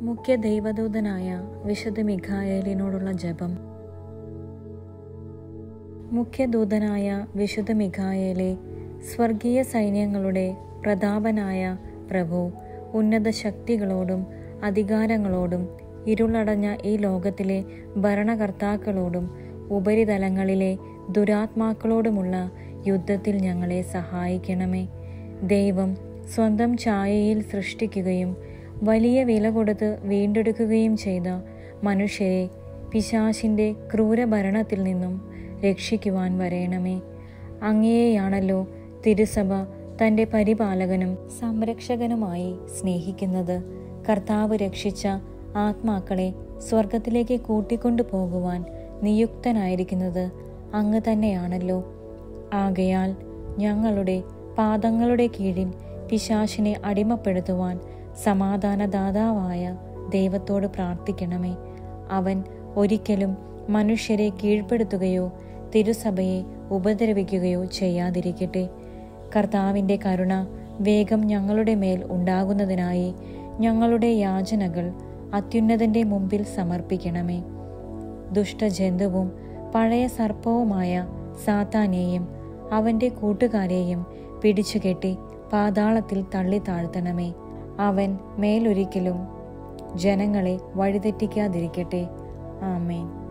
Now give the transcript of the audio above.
മുഖ്യ ദൈവദൂതനായ വിശുദ്ധ മിഖായേലിനോടുള്ള ജപം മുഖ്യദൂതനായ വിശുദ്ധ മിഖായേലെ സ്വർഗീയ സൈന്യങ്ങളുടെ പ്രതാപനായ പ്രഭു ഉന്നത ശക്തികളോടും അധികാരങ്ങളോടും ഇരുളടഞ്ഞ ഈ ലോകത്തിലെ ഭരണകർത്താക്കളോടും ഉപരിതലങ്ങളിലെ ദുരാത്മാക്കളോടുമുള്ള യുദ്ധത്തിൽ ഞങ്ങളെ സഹായിക്കണമേ ദൈവം സ്വന്തം ഛായയിൽ സൃഷ്ടിക്കുകയും വലിയ വില കൊടുത്ത് വീണ്ടെടുക്കുകയും ചെയ്ത മനുഷ്യരെ പിശാശിൻ്റെ ക്രൂരഭരണത്തിൽ നിന്നും രക്ഷിക്കുവാൻ വരേണമേ അങ്ങയെയാണല്ലോ തിരുസഭ തൻ്റെ പരിപാലകനും സംരക്ഷകനുമായി സ്നേഹിക്കുന്നത് കർത്താവ് രക്ഷിച്ച ആത്മാക്കളെ സ്വർഗത്തിലേക്ക് കൂട്ടിക്കൊണ്ടു പോകുവാൻ നിയുക്തനായിരിക്കുന്നത് അങ്ങ് തന്നെയാണല്ലോ ആകയാൽ ഞങ്ങളുടെ പാദങ്ങളുടെ കീഴിൽ പിശാശിനെ അടിമപ്പെടുത്തുവാൻ സമാധാനദാതാവായ ദൈവത്തോട് പ്രാർത്ഥിക്കണമേ അവൻ ഒരിക്കലും മനുഷ്യരെ കീഴ്പ്പെടുത്തുകയോ തിരുസഭയെ ഉപദ്രവിക്കുകയോ ചെയ്യാതിരിക്കട്ടെ കർത്താവിൻ്റെ കരുണ വേഗം ഞങ്ങളുടെ മേൽ ഉണ്ടാകുന്നതിനായി ഞങ്ങളുടെ യാചനകൾ അത്യുന്നതന്റെ മുമ്പിൽ സമർപ്പിക്കണമേ ദുഷ്ടജന്തുവും പഴയ സർപ്പവുമായ സാത്താനെയും അവന്റെ കൂട്ടുകാരെയും പിടിച്ചുകെട്ടി പാതാളത്തിൽ തള്ളി താഴ്ത്തണമേ അവൻ മേലൊരിക്കലും ജനങ്ങളെ വഴിതെറ്റിക്കാതിരിക്കട്ടെ ആമേൻ